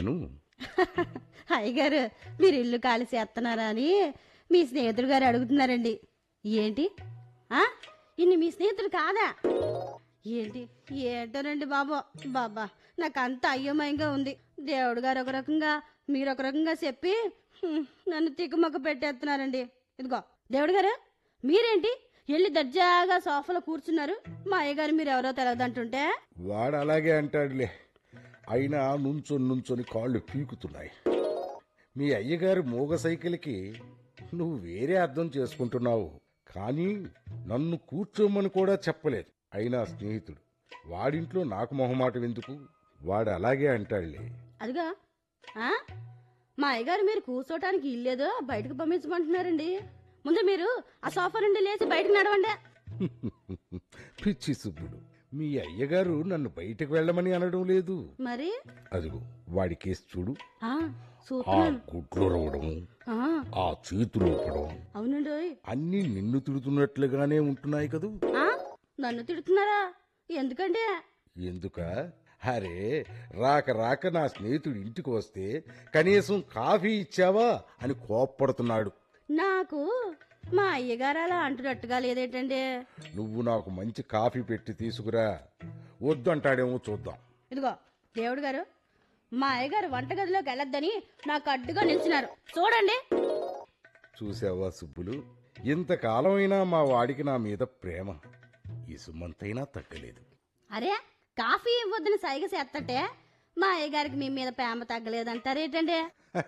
చెప్పను అయ్యగారు మీరు ఇల్లు ఖాళీ చేస్తున్నారా అని మీ స్నేహితుడు గారు అడుగుతున్నారండి ఏంటి ఆ ఇన్ని మీ స్నేహితుడు కాదా ఏంటి ఏంటోనండి బాబు బాబా నాకు అంత అయ్యమయంగా ఉంది దేవుడు గారు ఒక రకంగా మీరు ఒక రకంగా చెప్పి హ్మ్, నన్ను తిక్కుమక్క పెట్టేస్తున్నారండి ఇదిగో దేవుడు గారు మీరేంటి వెళ్ళి దర్జాగా సోఫాలో కూర్చున్నారు మా అయ్యగారు మీరు ఎవరో తెలవదంటుంటే వాడు అలాగే అంటాడులే అయినా నుంచొని నుంచొని కాళ్ళు పీకుతున్నాయి మీ అయ్యగారి మూగ సైకిల్కి నువ్వు వేరే అర్థం చేసుకుంటున్నావు కానీ నన్ను కూర్చోమని కూడా చెప్పలేదు అయినా స్నేహితుడు వాడింట్లో నాకు మొహమాటం ఎందుకు వాడు అలాగే అంటాడులే అదిగా ఆ? మా అయ్యగారు మీరు కూర్చోటానికి ఇల్లేదో బయటకు పంపించమంటున్నారండి ముందు మీరు ఆ సోఫా నుండి లేచి బయటకు నడవండి పిచ్చి సుబ్బుడు మీ అయ్యగారు నన్ను బయటకు వెళ్ళమని అనడం లేదు మరి అదిగో వాడి కేసు చూడు ఆ ఆ చూస్తున్నాను గుడ్లు రవడం ఆ, ఆ చేతులు ఊపడం అవునండి ఓయ్. అన్నీ నిన్ను తిడుతున్నట్లుగానే ఉంటున్నాయి కదూ ఆ నన్ను తిడుతున్నారా ఎందుకండి ఎందుక అరే రాక రాక నా స్నేహితుడు ఇంటికి వస్తే కనీసం కాఫీ ఇచ్చావా అని కోప్పడుతున్నాడు నాకు మా అయ్యగారు అలా అంటున్నట్టుగా లేదేంటండి నువ్వు నాకు మంచి కాఫీ పెట్టి తీసుకురా వద్దు అంటాడేమో చూద్దాం ఇదిగో దేవుడు గారు మా అయ్యగారు వంటగదిలోకి వెళ్ళొద్దని నాకు అడ్డుగా నిలిచినారు చూడండి చూసావా సుబ్బులు ఇంతకాలమైనా మా వాడికి నా మీద ప్రేమ ఇసుమంతైనా తగ్గలేదు అరే కాఫీ ఇవ్వద్దని సైగ చేస్తుంటే మా అయ్యగారికి మీ మీద ప్రేమ తగ్గలేదంటారేటండి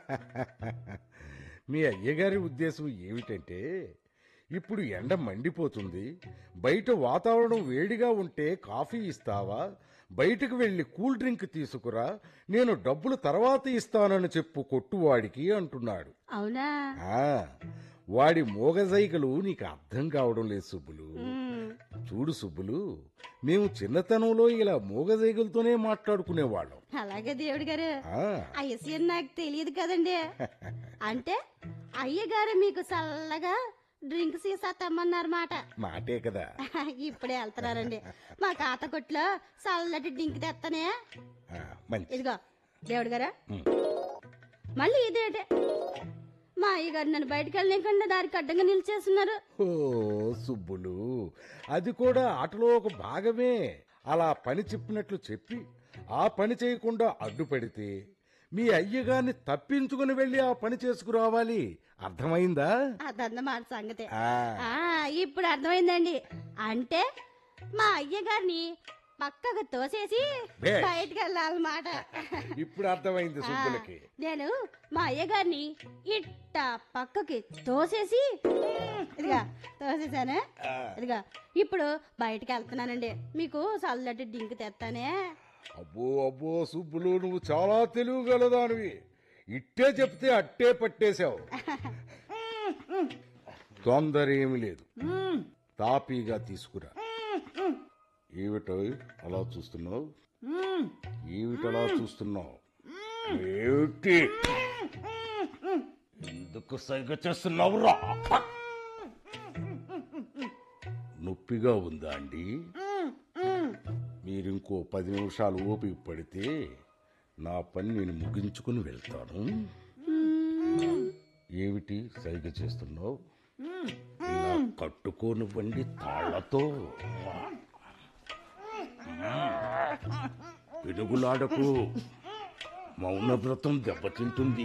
మీ అయ్యగారి ఉద్దేశం ఏమిటంటే ఇప్పుడు ఎండ మండిపోతుంది బయట వాతావరణం వేడిగా ఉంటే కాఫీ ఇస్తావా బయటకు వెళ్ళి కూల్ డ్రింక్ తీసుకురా నేను డబ్బులు తర్వాత ఇస్తానని చెప్పు కొట్టువాడికి అంటున్నాడు అవునా ఆ వాడి మోగజైకలు నీకు అర్థం కావడం లేదు సుబ్బులు మ్మ్. చూడు సుబ్బులు మేము చిన్నతనంలో ఇలా మూగజైగులతోనే మాట్లాడుకునేవాళ్ళం అలాగే దేవుడు గారు ఆ, ఆ విషయం నాకు తెలియదు కదండి అంటే అయ్యగారు మీకు చల్లగా డ్రింక్ సీసా తెమ్మన్నారన్నమాట మాటే కదా ఇప్పుడే వెళ్తున్నారండి మా కాత కొట్లో చల్లటి డ్రింక్ తెస్తానే ఆ, మంచి ఇదిగో దేవుడు గారా ఉమ్. మళ్ళీ ఇదేటే మా అయ్యగారు నన్ను బయటకు వెళ్ళలేకుండా దారికి అడ్డంగా నిలిచేస్తున్నారు ఓ సుబ్బులు అది కూడా ఆటలో ఒక భాగమే అలా పని చెప్పినట్లు చెప్పి ఆ పని చేయకుండా అడ్డుపడితే మీ అయ్యగారిని తప్పించుకుని వెళ్ళి ఆ పని చేసుకురావాలి అర్థమైందా అదన్నమాట సంగతి ఆ, ఆ ఇప్పుడు అర్థమైందండి అంటే మా అయ్యగారిని పక్కకు తోసేసి భేష్. బయటకు వెళ్ళాలన్నమాట ఇప్పుడు అర్థమైంది సుబ్బులకి నేను మా అయ్యగారిని ఇట్ట పక్కకి తోసేసి ఇదిగా తోసేసానే ఆ, ఇదిగా ఇప్పుడు బయటకు వెళ్తున్నానండి మీకు చల్లటి డింక్ తెస్తానే అబ్బో అబ్బో సుబ్బులు నువ్వు చాలా తెలివిగలదానివి ఇట్టే చెప్తే అట్టే పట్టేశావు తొందర ఏమి లేదు తాపీగా తీసుకురా ఏమిటో అలా చూస్తున్నావు ఏమిటలా చూస్తున్నావు ఏమిటి ఎందుకు సైగ చేస్తున్నావు రా నొప్పిగా ఉందా అండి మీరు ఇంకో పది నిమిషాలు ఓపిక పడితే నా పని నేను ముగించుకుని వెళ్తాను ఏమిటి సైగ చేస్తున్నావు ఇలా కట్టుకోనివ్వండి తాళ్లతో పిడుగులాడకు మౌనవ్రతం దెబ్బతింటుంది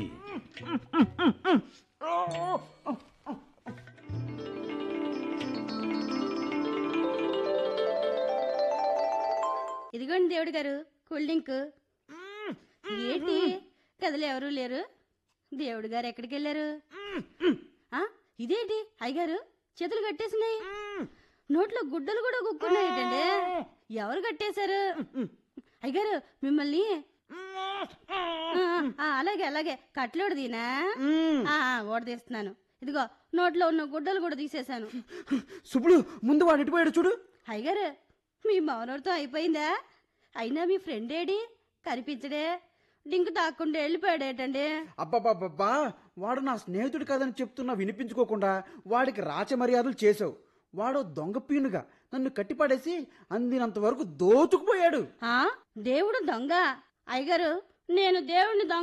ఇదిగోండి దేవుడు గారు కూల్ డ్రింక్ ఏంటి కథలు ఎవరు లేరు దేవుడు గారు ఎక్కడికి వెళ్ళారు ఆ, ఇదేంటి అయ్యగారు చేతులు కట్టేసినాయి నోట్లో గుడ్డలు కూడా కుక్కున్నాయి ఏంటండి ఎవరు కట్టేశారు అయ్యగారు మిమ్మల్ని ఆ, ఆ, అలాగే అలాగే కట్లోడు దీనా ఆ, ఆ, ఓడ తీస్తున్నాను ఇదిగో నోట్లో ఉన్న గుడ్డలు కూడా తీసేశాను సుబ్బులు ముందు వాడు ఎటుపోయాడు చూడు అయ్యగారు మీ మౌనోడితో అయిపోయిందా అయినా మీ ఫ్రెండ్ ఏడి కనిపించడే డింకు తాకుండా వెళ్ళిపోయాడేటండి అబ్బబ్బబ్బబ్బా వాడు నా స్నేహితుడు కాదని చెప్తున్నా వినిపించుకోకుండా వాడికి రాచ మర్యాదలు చేసావు వాడు దొంగ పీనుగా నన్ను కట్టిపడేసి అందినంత వరకు దోచుకుపోయాడు ఆ దేవుడు దొంగ అయ్యగారు నేను దేవుడిని దొంగ